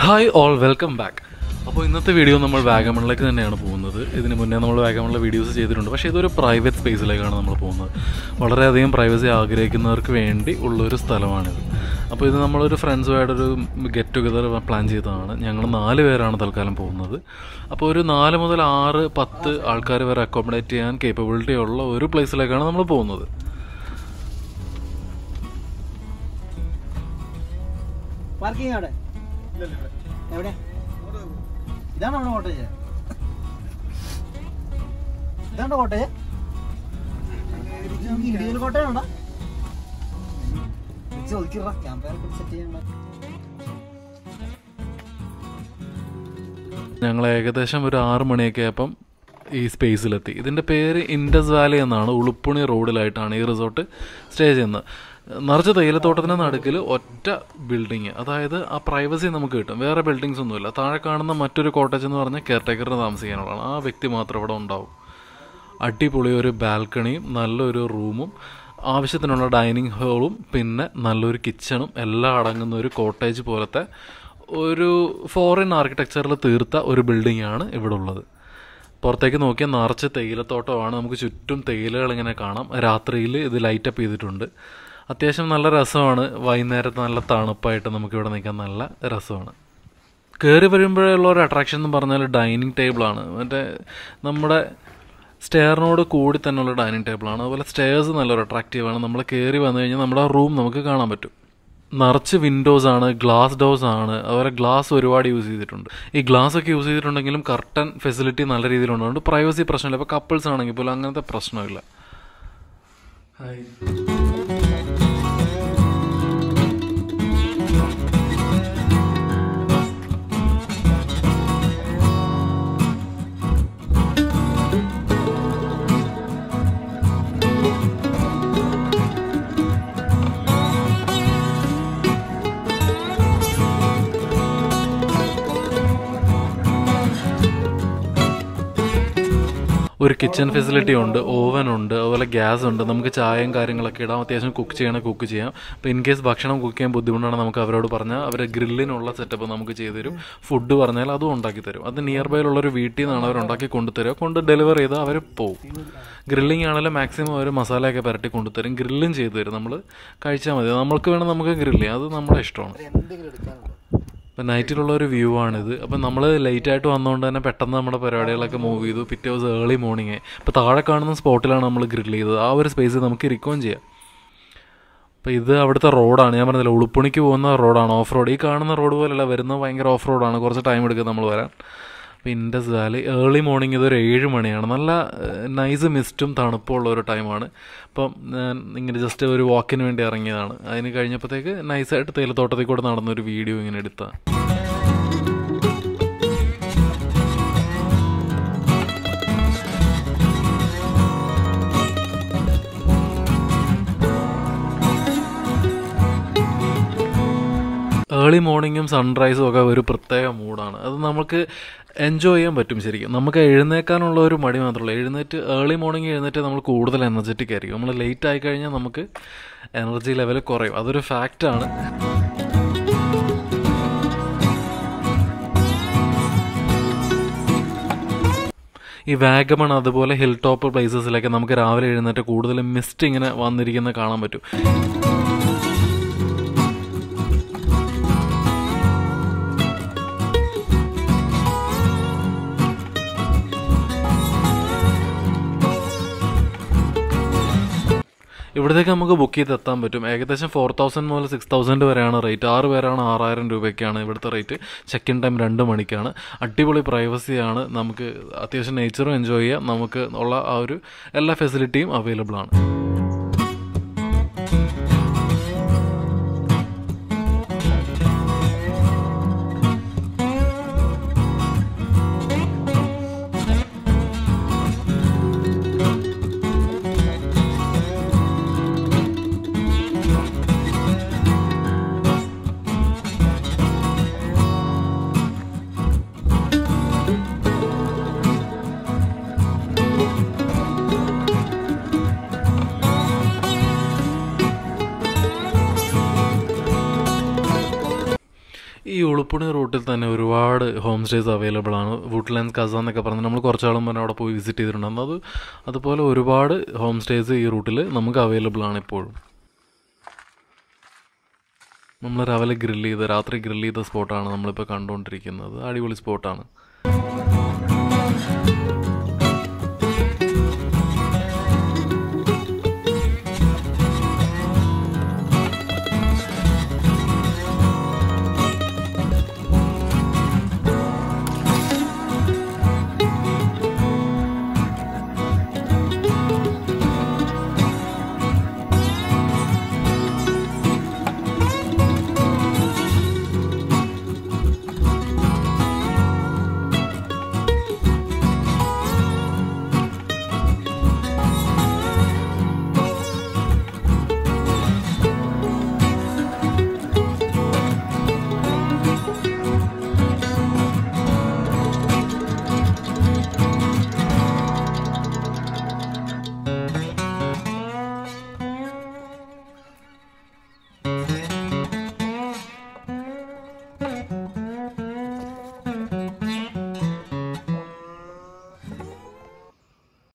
hi all welcome back അപ്പോൾ ഇന്നത്തെ video നമ്മൾ വാഗമണിലേക്ക് തന്നെയാണ് പോകുന്നത് ഇതിന് മുന്നേ നമ്മൾ വാഗമണിലെ വീഡിയോസ് ചെയ്തിട്ടുണ്ട് പക്ഷേ ഇതൊരു പ്രൈവറ്റ് സ്പേസിലേക്കാണ് നമ്മൾ പോകുന്നത് വളരെയധികം പ്രൈവസി ആഗ്രഹിക്കുന്നവർക്ക് വേണ്ടി ഉള്ളൊരു സ്ഥലമാണിത് അപ്പോൾ ഇത് നമ്മളൊരു ഫ്രണ്ട്സുമായിട്ടൊരു ഗെറ്റ് ടുഗദർ പ്ലാൻ ചെയ്തതാണ് ഞങ്ങൾ നാല് പേരാണ് തൽക്കാലം പോകുന്നത് അപ്പോൾ ഒരു നാല് മുതൽ ആറ് പത്ത് ആൾക്കാർ വരെ അക്കോമഡേറ്റ് ചെയ്യാൻ കേപ്പബിലിറ്റി ഉള്ള ഒരു പ്ലേസിലേക്കാണ് നമ്മൾ പോകുന്നത് പാർക്കിംഗ് അവിടെ എവിടെ ഇതാണ് നമ്മുടെ കോട്ടേജ് ഇതാണ് കോട്ടേജ് ഇന്ത്യയിൽ കോട്ടയാണോ ചോദിക്കറ ക്യാമ്പ് സെറ്റ് ചെയ്യണ്ട ഞങ്ങൾ ഏകദേശം ഒരു ആറ് മണിയൊക്കെ ആയപ്പം ഈ സ്പേസിലെത്തി ഇതിൻ്റെ പേര് ഇൻഡസ് വാലി എന്നാണ് ഉളുപ്പുണി റോഡിലായിട്ടാണ് ഈ റിസോർട്ട് സ്റ്റേ ചെയ്യുന്നത് നിറച്ച് തേയിലത്തോട്ടത്തിൻ്റെ നടുക്കിൽ ഒറ്റ ബിൽഡിങ് അതായത് ആ പ്രൈവസി നമുക്ക് കിട്ടും വേറെ ബിൽഡിങ്സ് ഒന്നുമില്ല താഴെ കാണുന്ന മറ്റൊരു കോട്ടേജ് എന്ന് പറഞ്ഞാൽ കെയർ ടേക്കറിന് താമസിക്കാനുള്ളതാണ് ആ വ്യക്തി മാത്രം ഇവിടെ ഉണ്ടാവും അടിപൊളി ഒരു ബാൽക്കണിയും നല്ലൊരു റൂമും ആവശ്യത്തിനുള്ള ഡൈനിങ് ഹാളും പിന്നെ നല്ലൊരു കിച്ചണും എല്ലാം അടങ്ങുന്ന ഒരു കോട്ടേജ് പോലത്തെ ഒരു ഫോറിൻ ആർക്കിടെക്ചറിൽ തീർത്ത ഒരു ബിൽഡിംഗ് ആണ് ഇവിടെ ഉള്ളത് പുറത്തേക്ക് നോക്കിയാൽ നിറച്ച് തേയിലത്തോട്ടമാണ് നമുക്ക് ചുറ്റും തേയിലകൾ ഇങ്ങനെ കാണാം രാത്രിയിൽ ഇത് ലൈറ്റപ്പ് ചെയ്തിട്ടുണ്ട് അത്യാവശ്യം നല്ല രസമാണ് വൈകുന്നേരത്ത് നല്ല തണുപ്പായിട്ട് നമുക്കിവിടെ നിൽക്കാൻ നല്ല രസമാണ് കയറി വരുമ്പോഴുള്ള ഒരു അട്രാക്ഷൻ എന്ന് പറഞ്ഞാൽ ഡൈനിങ് ടേബിളാണ് മറ്റേ നമ്മുടെ സ്റ്റെയറിനോട് കൂടി തന്നെയുള്ള ഡൈനിങ് ടേബിളാണ് അതുപോലെ സ്റ്റെയർസ് നല്ലൊരു അട്രാക്റ്റീവാണ് നമ്മൾ കയറി വന്നു കഴിഞ്ഞാൽ നമ്മുടെ റൂം നമുക്ക് കാണാൻ പറ്റും നിറച്ച് വിൻഡോസ് ആണ് ഗ്ലാസ് ഡോസ് ആണ് അതുപോലെ ഗ്ലാസ് ഒരുപാട് യൂസ് ചെയ്തിട്ടുണ്ട് ഈ ഗ്ലാസ് ഒക്കെ യൂസ് ചെയ്തിട്ടുണ്ടെങ്കിലും കർട്ടൻ ഫെസിലിറ്റി നല്ല രീതിയിലുണ്ട് പ്രൈവസി പ്രശ്നമില്ല ഇപ്പോൾ കപ്പിൾസ് ആണെങ്കിൽ പോലും അങ്ങനത്തെ പ്രശ്നമില്ല ഒരു കിച്ചൺ ഫെസിലിറ്റി ഉണ്ട് ഓവൻ ഉണ്ട് അതുപോലെ ഗ്യാസ് ഉണ്ട് നമുക്ക് ചായയും കാര്യങ്ങളൊക്കെ ഇടാം അത്യാവശ്യം കുക്ക് ചെയ്യണേ കുക്ക് ചെയ്യാം അപ്പോൾ ഇൻ കേസ് ഭക്ഷണം കുക്ക് ചെയ്യാൻ ബുദ്ധിമുട്ടാണ് നമുക്ക് അവരോട് പറഞ്ഞാൽ അവർ ഗ്രില്ലിനുള്ള സെറ്റപ്പ് നമുക്ക് ചെയ്തു തരും ഫുഡ് പറഞ്ഞാൽ അതും ഉണ്ടാക്കി തരും അത് നിയർ ബൈയിലുള്ള ഒരു വീട്ടിൽ നിന്നാണ് അവർ ഉണ്ടാക്കി കൊണ്ടുതരിക കൊണ്ട് ഡെലിവർ ചെയ്ത് അവർ പോകും ഗ്രില്ലിംഗ് ആണെങ്കിലും മാക്സിമം അവർ മസാലയൊക്കെ പുരട്ടി കൊണ്ടുതരും ഗ്രില്ലും ചെയ്തു തരും നമ്മൾ കഴിച്ചാൽ മതി നമ്മൾക്ക് വേണം നമുക്ക് ഗ്രില്ല് ചെയ്യാം അത് നമ്മുടെ ഇഷ്ടമാണ് എന്തെങ്കിലും എടുക്കാനുണ്ടോ അപ്പം നൈറ്റിലുള്ള ഒരു വ്യൂ ആണിത് അപ്പം നമ്മൾ ലേറ്റ് ആയിട്ട് വന്നതുകൊണ്ട് തന്നെ പെട്ടെന്ന് നമ്മുടെ പരിപാടികളൊക്കെ മൂവ് ചെയ്തു പിറ്റേ ദിവസം ഏർലി മോർണിംഗ് ഇപ്പോൾ താഴെ കാണുന്ന സ്പോട്ടിലാണ് നമ്മൾ ഗ്രിൽ ചെയ്തത് ആ ഒരു സ്പേസിൽ നമുക്ക് ഇരിക്കുകയും ചെയ്യാം അപ്പോൾ ഇത് അവിടുത്തെ റോഡാണ് ഞാൻ പറഞ്ഞില്ല ഉളുപ്പുണിക്ക് പോകുന്ന റോഡാണ് ഓഫ് റോഡ് ഈ കാണുന്ന റോഡ് പോലെയല്ല വരുന്നത് ഭയങ്കര ഓഫ് റോഡാണ് കുറച്ച് ടൈം എടുക്കും നമ്മൾ വരാൻ അപ്പോൾ ഇൻഡസ് വാലി ഏർലി മോർണിംഗ് ഇതൊരു ഏഴ് മണിയാണ് നല്ല നൈസ് മിസ്റ്റും തണുപ്പുള്ള ഒരു ടൈമാണ് അപ്പം ഞാൻ ഇങ്ങനെ ജസ്റ്റ് ഒരു വാക്കിന് വേണ്ടി ഇറങ്ങിയതാണ് അതിന് കഴിഞ്ഞപ്പോഴത്തേക്ക് നൈസായിട്ട് തേയിലത്തോട്ടത്തിൽ കൂടെ നടന്നൊരു വീഡിയോ ഇങ്ങനെ എടുത്ത ഏർലി മോർണിംഗും സൺറൈസും ഒക്കെ ഒരു പ്രത്യേക മൂഡാണ് അത് നമുക്ക് എൻജോയ് ചെയ്യാൻ പറ്റും ശരിക്കും നമുക്ക് എഴുന്നേക്കാനുള്ള ഒരു മടി മാത്രമല്ല എഴുന്നേറ്റ് ഏർലി മോർണിംഗ് എഴുന്നേറ്റ് നമ്മൾ കൂടുതൽ എനർജറ്റിക് ആയിരിക്കും നമ്മൾ ലേറ്റ് ആയി കഴിഞ്ഞാൽ നമുക്ക് എനർജി ലെവൽ കുറയും അതൊരു ഫാക്റ്റാണ് ഈ വാഗമൺ അതുപോലെ ഹിൽ ടോപ്പ് പ്ലേസസിലൊക്കെ നമുക്ക് രാവിലെ എഴുന്നേറ്റ് കൂടുതലും മിസ്റ്റ് ഇങ്ങനെ വന്നിരിക്കുന്നത് കാണാൻ പറ്റും ഇവിടത്തേക്ക് നമുക്ക് ബുക്ക് ചെയ്ത് എത്താൻ പറ്റും ഏകദേശം ഫോർ തൗസൻഡ് മുതൽ സിക്സ് തൗസൻഡ് വരെയാണ് റേറ്റ് ആറ് പേരാണ് ആറായിരം രൂപയ്ക്കാണ് ഇവിടുത്തെ റേറ്റ് ചെക്ക് ഇൻ ടൈം രണ്ട് മണിക്കാണ് അടിപൊളി പ്രൈവസിയാണ് നമുക്ക് അത്യാവശ്യം നേച്ചറും എൻജോയ് ചെയ്യാം നമുക്ക് ഉള്ള ആ ഒരു എല്ലാ ഫെസിലിറ്റിയും അവൈലബിൾ ആണ് ഈ ഉളുപ്പുണി റൂട്ടിൽ തന്നെ ഒരുപാട് ഹോം സ്റ്റേസ് അവൈലബിൾ ആണ് വുഡ്ലാൻഡ് കസ എന്നൊക്കെ പറഞ്ഞ് നമ്മൾ കുറച്ചാളും പറഞ്ഞ് അവിടെ പോയി വിസിറ്റ് ചെയ്തിട്ടുണ്ടായിരുന്നു അത് അതുപോലെ ഒരുപാട് ഹോം സ്റ്റേസ് ഈ റൂട്ടിൽ നമുക്ക് അവൈലബിൾ ആണ് ഇപ്പോഴും നമ്മൾ രാവിലെ ഗ്രില്ല് ചെയ്ത് രാത്രി ഗ്രില്ല് ചെയ്ത സ്പോട്ടാണ് നമ്മളിപ്പോൾ കണ്ടുകൊണ്ടിരിക്കുന്നത് അടിപൊളി സ്പോട്ടാണ്